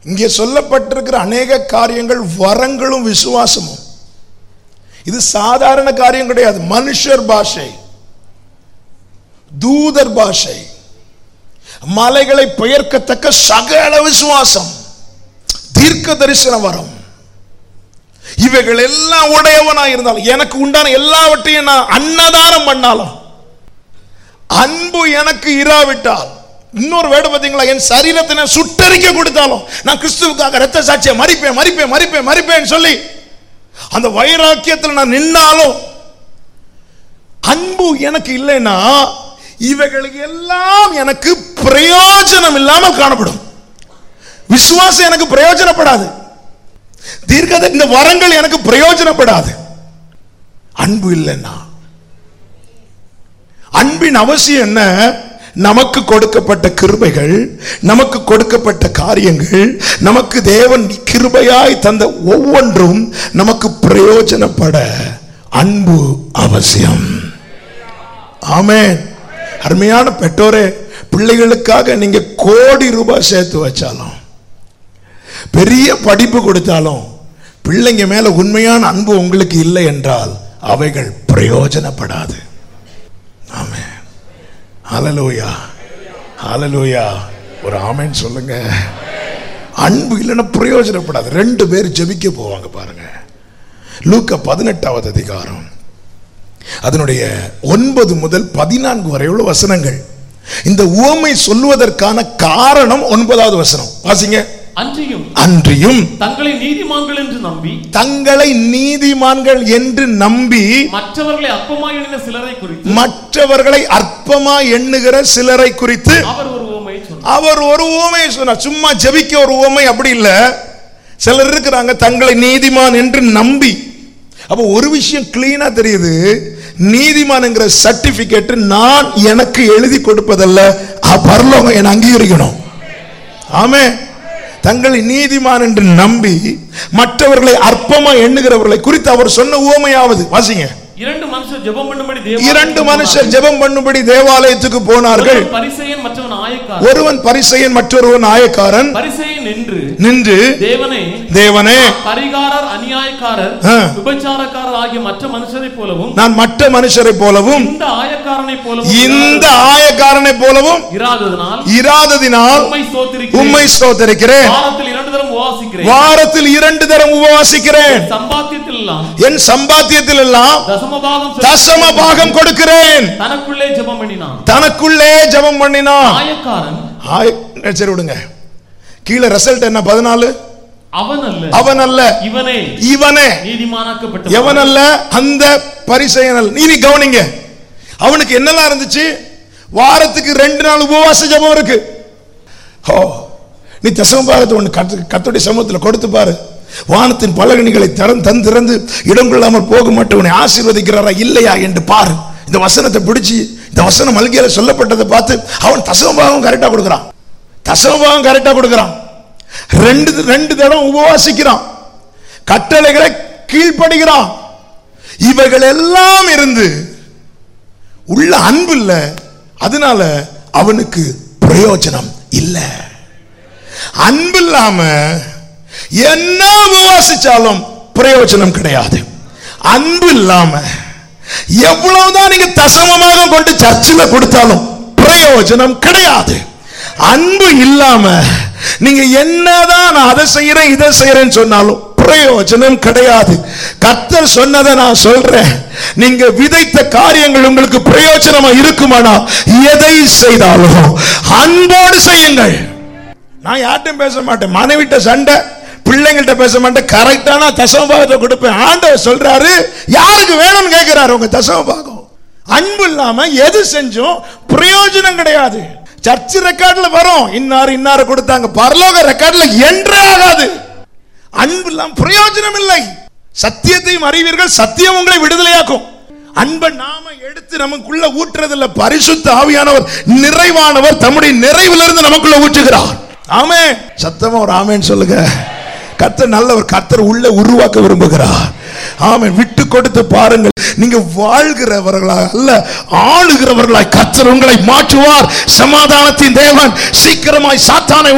இங்கே சொல்லப்பட்டிருக்கிற அநேக காரியங்கள் வரங்களும் விசுவாசமும் இது சாதாரண காரியம் கிடையாது மனுஷர் பாஷை தூதர் பாஷை மலைகளை பெயர்க்கத்தக்க சகல விசுவாசம் தீர்க்க தரிசன வரம் இவைகள் எல்லாம் உடையவனா இருந்தாலும் எனக்கு உண்டான எல்லாவற்றையும் நான் அன்னதானம் பண்ணாலும் அன்பு எனக்கு இராவிட்டால் இன்னொரு வேடு பார்த்தீங்களா என் சரீரத்தை நான் சுட்டரிக்க கொடுத்தாலும் நான் கிறிஸ்துவுக்காக ரத்த சாட்சியை மறிப்பேன் மறிப்பேன் மறிப்பேன் மறிப்பேன் சொல்லி அந்த வைராக்கியத்தில் நான் நின்னாலும் அன்பு எனக்கு இல்லைன்னா இவைகளுக்கு எல்லாம் எனக்கு பிரயோஜனம் இல்லாமல் காணப்படும் விசுவாசம் எனக்கு பிரயோஜனப்படாது தீர்க்கத இந்த வரங்கள் எனக்கு பிரயோஜனப்படாது அன்பு இல்லைன்னா அன்பின் அவசியம் என்ன நமக்கு கொடுக்கப்பட்ட கிருபைகள் நமக்கு கொடுக்கப்பட்ட காரியங்கள் நமக்கு தேவன் கிருபையாய் தந்த ஒவ்வொன்றும் நமக்கு பிரயோஜனப்பட அன்பு அவசியம் ஆமென் அருமையான பெற்றோரே பிள்ளைகளுக்காக நீங்க கோடி ரூபாய் சேர்த்து வச்சாலும் பெரிய படிப்பு கொடுத்தாலும் பிள்ளைங்க மேல உண்மையான அன்பு உங்களுக்கு இல்லை என்றால் அவைகள் பிரயோஜனப்படாது ஆமென் ஹalleluya ஹalleluya ஒரு ஆமென் சொல்லுங்க அன்பு இல்லைன்னா பிரயோஜனப்படாது ரெண்டு பேர் ஜெபிக்க போவாங்க பாருங்க லூக்கா பதினெட்டாவது அதிகாரம் அதனுடைய ஒன்பது முதல் பதினான்கு வரை உள்ள வசனங்கள் இந்த உவமை சொல்லுவதற்கான காரணம் ஒன்பதாவது வசனம் வாசிங்க அன்றியும் அன்றியும் தங்களை நீதிமான்கள் என்று நம்பி தங்களை நீதிமான்கள் என்று நம்பி மற்றவர்களை அற்பமாய் எண்ணின சிலரை குறித்து மற்றவர்களை அற்பமா எண்ணுகிற சிலரை குறித்து அவர் ஒரு உவமையை சொன்னார் அவர் ஒரு உவமை சொன்னார் சும்மா ஜெபிக்க ஒரு உவமை அப்படி இல்ல சிலர் இருக்கிறாங்க தங்களை நீதிமான் என்று நம்பி அப்போ ஒரு விஷயம் கிளீனா தெரியுது நீதிமான்ங்கிற சர்டிபிகேட் நான் எனக்கு எழுதி கொடுப்பதல்ல அ- பரலோகம் என அங்கீகரிக்கணும் ஆமே தங்களை நீதிமான் என்று நம்பி மற்றவர்களை அற்பமா எண்ணுகிறவர்களை குறித்து அவர் சொன்ன உவமையாவது வாசிங்க இரண்டு மனுஷர் ஜெபம் பண்ணும்படி இரண்டு மனுஷர் ஜெபம் பண்ணும்படி தேவாலயத்துக்கு போனார்கள் பரிசெயன் மற்றவன் ஆயக்காரன் ஒருவன் பரிசெயன் மற்றொருவன் ஆயக்காரன் பரிசெயன் நின்று நின்று தேவனே தேவனே பரிகாரர் அநியாயக்காரர் ஆ. விபச்சாரக்காரர் ஆகிய மற்ற மனுஷரை போலவும் நான் மற்ற மனுஷரை போலவும் இந்த ஆயக்காரனை போலவும் இந்த ஆயக்காரனை போலவும் இராததனால் இராததினால் உம்மை ஸ்தோத்திரிக்கிறேன் உம்மை ஸ்தோத்தரிக்கிறேன் வாரத்தில் இரண்டு தரம் உபவாசிக்கிறேன் வாரத்தில் இரண்டு தரம் உபவாசிக்கிறேன் சம்பாத்தியத்தில் எல்லாம் என் சம்பாத்தியத்தில் எல்லாம் தசமபாகம் செலுத்தி தசம பாகம் கொடுக்கிறேன் தனக்குள்ளே ஜெபம் பண்ணினான் தனக்குள்ளே ஜெபம் பண்ணினான் ஆயக்காரன் ஆய சரி விடுங்க கீழே ரிசல்ட் என்ன பதினாலு அவன் அல்ல அவன் அல்ல இவனே இவனே நீதிமானாக்கப்பட்ட எவன் அல்ல அந்த பரிசெயனல் இனி கவனிங்க அவனுக்கு என்னெல்லாம் இருந்துச்சு வாரத்துக்கு ரெண்டு நாள் உபவாச ஜெபம் இருக்கு ஓ நீ தசமபாகத்தை ஒன்று கத்து கத்துடைய சமூகத்தில் கொடுத்து பாரு வானத்தின் பலகணிகளை தரம் தன் திறந்து இடம் கொள்ளாமல் போக மாட்டேன் உன்னை ஆசீர்வதிக்கிறாரா இல்லையா என்று பாரு இந்த வசனத்தை பிடிச்சி இந்த வசனம் மல்கியில சொல்லப்பட்டதை பார்த்து அவன் தசமபாகம் கரெக்டா கொடுக்குறான் தசமபாகம் கரெக்டா கொடுக்குறான் ரெண்டு ரெண்டு தடவை உபவாசிக்கிறான் கட்டளைகளை கீழ்ப்படுகிறான் இவைகள் எல்லாம் இருந்து உள்ள அன்பு இல்ல அதனால அவனுக்கு பிரயோஜனம் இல்ல அன்பு இல்லாம என்ன உபவாசிச்சாலும் பிரயோஜனம் கிடையாது அன்பு இல்லாம எவ்வளவுதான் நீங்க தசமமாக கொண்டு சர்ச்சில் கொடுத்தாலும் பிரயோஜனம் கிடையாது அன்பு இல்லாம நீங்க என்னதான் நான் அதை செய்யறேன் இதை செய்யறேன்னு சொன்னாலும் பிரயோஜனம் கிடையாது கர்த்தர் சொன்னதை நான் சொல்றேன் நீங்க விதைத்த காரியங்கள் உங்களுக்கு பிரயோஜனமா இருக்குமானா எதை செய்தாலும் அன்போடு செய்யுங்கள் நான் யார்ட்டும் பேச மாட்டேன் மனைவிட்ட சண்டை பிள்ளைங்கள்ட்ட பேச மாட்டேன் கரெக்டான தசமபாகத்தை கொடுப்பேன் ஆண்டவர் சொல்றாரு யாருக்கு வேணும்னு கேட்கிறாரு உங்க தசமபாகம் அன்பு இல்லாம எது செஞ்சும் பிரயோஜனம் கிடையாது சர்ச் ரெக்கார்ட்ல வரும் இன்னார் இன்னார கொடுத்தாங்க பரலோக ரெக்கார்ட்ல என்றே ஆகாது அன்பு இல்லாம பிரயோஜனம் இல்லை சத்தியத்தையும் அறிவீர்கள் சத்தியம் உங்களை விடுதலையாக்கும் அன்பை நாம எடுத்து நமக்குள்ள ஊற்றுறதில்ல பரிசுத்த ஆவியானவர் நிறைவானவர் தம்முடைய நிறைவிலிருந்து நமக்குள்ள ஊற்றுகிறார் ஆமே சத்தமா ஒரு ஆமேன்னு சொல்லுங்க கர்த்தர் நல்லவர் கர்த்தர் உள்ள உருவாக்க விரும்புகிறார் ஆமென் விட்டு கொடுத்து பாருங்கள் நீங்க வாழ்கிறவர்களாக அல்ல ஆளுகிறவர்களாய் கர்த்தர் உங்களை மாற்றுவார் சமாதானத்தின் தேவன் சீக்கிரமாய் சாத்தானை